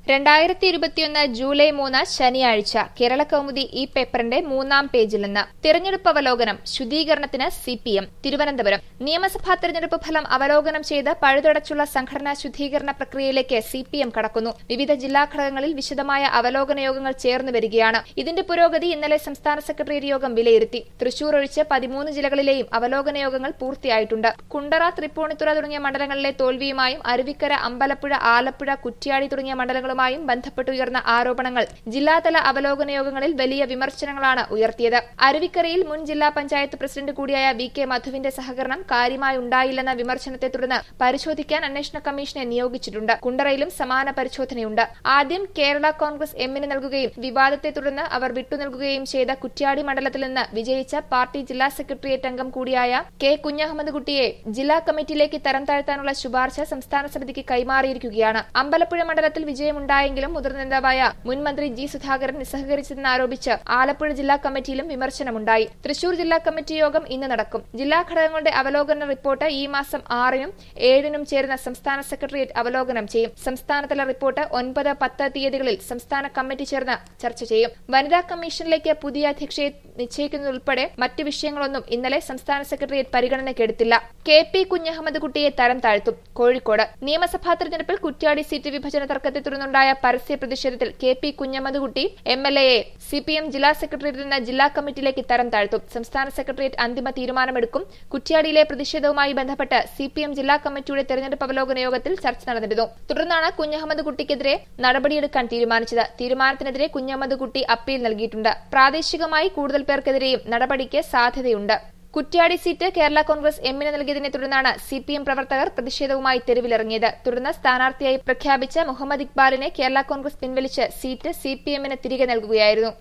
രണ്ടായിരത്തി ഇരുപത്തിയൊന്ന് ജൂലൈ മൂന്ന് ശനിയാഴ്ച കേരള കൗമുദി ഈ പേപ്പറിന്റെ മൂന്നാം പേജിൽ നിന്ന് തിരഞ്ഞെടുപ്പ് അവലോകനം ശുദ്ധീകരണത്തിന് സി പി എം തിരുവനന്തപുരം നിയമസഭാ തിരഞ്ഞെടുപ്പ് ഫലം അവലോകനം ചെയ്ത് പഴുതടച്ചുള്ള സംഘടനാ ശുദ്ധീകരണ പ്രക്രിയയിലേക്ക് സി പി എം കടക്കുന്നു വിവിധ ജില്ലാ ഘടകങ്ങളിൽ വിശദമായ അവലോകന യോഗങ്ങൾ ചേർന്ന് വരികയാണ് ഇതിന്റെ പുരോഗതി ഇന്നലെ സംസ്ഥാന സെക്രട്ടേറിയറ്റ് യോഗം വിലയിരുത്തി തൃശൂർ ഒഴിച്ച് പതിമൂന്ന് ജില്ലകളിലെയും അവലോകന യോഗങ്ങൾ പൂർത്തിയായിട്ടുണ്ട് കുണ്ടറ തൃപ്പൂണിത്തുറ തുടങ്ങിയ മണ്ഡലങ്ങളിലെ തോൽവിയുമായും അരുവിക്കര അമ്പലപ്പുഴ ആലപ്പുഴ കുറ്റ്യാടി തുടങ്ങിയ മണ്ഡലങ്ങളുമായും ബന്ധപ്പെട്ടുയർന്ന ആരോപണങ്ങൾ ജില്ലാതല അവലോകന യോഗങ്ങളിൽ വലിയ വിമർശനങ്ങളാണ് ഉയർത്തിയത് അരുവിക്കരയിൽ മുൻ ജില്ലാ പഞ്ചായത്ത് പ്രസിഡന്റ് കൂടിയായ വി കെ മധുവിന്റെ സഹകരണം കാര്യമായി ഉണ്ടായില്ലെന്ന വിമർശനത്തെ തുടർന്ന് പരിശോധിക്കാൻ അന്വേഷണ കമ്മീഷനെ നിയോഗിച്ചിട്ടുണ്ട് കുണ്ടറയിലും സമാന പരിശോധനയുണ്ട് ആദ്യം കേരള കോൺഗ്രസ് എമ്മിന് നൽകുകയും വിവാദത്തെ തുടർന്ന് അവർ വിട്ടുനൽകുകയും ചെയ്ത കുറ്റ്യാടി മണ്ഡലത്തിൽ നിന്ന് വിജയിച്ച പാർട്ടി ജില്ലാ സെക്രട്ടേറിയറ്റ് അംഗം കൂടിയായ കെ കുഞ്ഞഹമ്മദ് കുട്ടിയെ ജില്ലാ കമ്മിറ്റിയിലേക്ക് തരം താഴ്ത്താനുള്ള ശുപാർശ സംസ്ഥാന സമിതിക്ക് കൈമാറിയിരിക്കുകയാണ് അമ്പലപ്പുഴ മണ്ഡലത്തിൽ വിജയമുണ്ടായെങ്കിലും മുതിർന്ന നേതാവായ മുൻ മന്ത്രി ജി സുധാകരൻ നിസ്സഹകരിച്ചതെന്ന് ആരോപിച്ച് ആലപ്പുഴ ജില്ലാ കമ്മിറ്റിയിലും വിമർശനമുണ്ടായി തൃശൂർ ജില്ലാ കമ്മിറ്റി യോഗം ഇന്ന് നടക്കും ജില്ലാ ഘടകങ്ങളുടെ അവലോകന റിപ്പോർട്ട് ഈ മാസം ആറിനും ഏഴിനും ചേരുന്ന സംസ്ഥാന സെക്രട്ടേറിയറ്റ് അവലോകനം ചെയ്യും സംസ്ഥാനതല റിപ്പോർട്ട് ഒൻപത് പത്ത് തീയതികളിൽ സംസ്ഥാന കമ്മിറ്റി ചേർന്ന് ചർച്ച ചെയ്യും വനിതാ കമ്മീഷനിലേക്ക് പുതിയ അധ്യക്ഷയെ നിശ്ചയിക്കുന്നതുൾപ്പെടെ മറ്റ് വിഷയങ്ങളൊന്നും ഇന്നലെ സംസ്ഥാന സെക്രട്ടേറിയറ്റ് പരിഗണനയ്ക്കെടുത്തില്ല കെ പി കുഞ്ഞഹമ്മദ് കുട്ടിയെ തരം താഴ്ത്തും കോഴിക്കോട് നിയമസഭാ തെരഞ്ഞെടുപ്പിൽ കുറ്റ്യാടി സീറ്റ് വിഭജന തർക്കത്തെ തുടർന്നുണ്ടായ പരസ്യ പ്രതിഷേധത്തിൽ K P Kunhammed Kutty M L എയെ സി പി എം ജില്ലാ സെക്രട്ടേറിയറ്റിൽ നിന്ന് ജില്ലാ കമ്മിറ്റിയിലേക്ക് തരം താഴ്ത്തും സംസ്ഥാന സെക്രട്ടേറിയറ്റ് അന്തിമ തീരുമാനമെടുക്കും കുറ്റ്യാടിയിലെ പ്രതിഷേധവുമായി ബന്ധപ്പെട്ട് സി പി എം ജില്ലാ കമ്മിറ്റിയുടെ തെരഞ്ഞെടുപ്പ് അവലോകന യോഗത്തിൽ ചർച്ച നടന്നിരുന്നു തുടർന്നാണ് കുഞ്ഞഹമ്മദ് കുട്ടിക്കെതിരെ നടപടിയെടുക്കാൻ തീരുമാനിച്ചത് തീരുമാനത്തിനെതിരെ കുഞ്ഞഹമ്മദ് കുട്ടി അപ്പീൽ നൽകിയിട്ടുണ്ട് പ്രാദേശികമായി കൂടുതൽ പേർക്കെതിരെയും നടപടിക്ക് സാധ്യതയുണ്ട് കുറ്റ്യാടി സീറ്റ് കേരള കോൺഗ്രസ് എമ്മിന് നൽകിയതിനെ തുടർന്നാണ് സി പി എം പ്രവർത്തകർ പ്രതിഷേധവുമായി തെരുവിലിറങ്ങിയത് തുടർന്ന് സ്ഥാനാർത്ഥിയായി പ്രഖ്യാപിച്ച മുഹമ്മദ് ഇക്ബാലിനെ കേരള കോൺഗ്രസ് പിൻവലിച്ച് സീറ്റ് സി പി എമ്മിന് തിരികെ നൽകുകയായിരുന്നു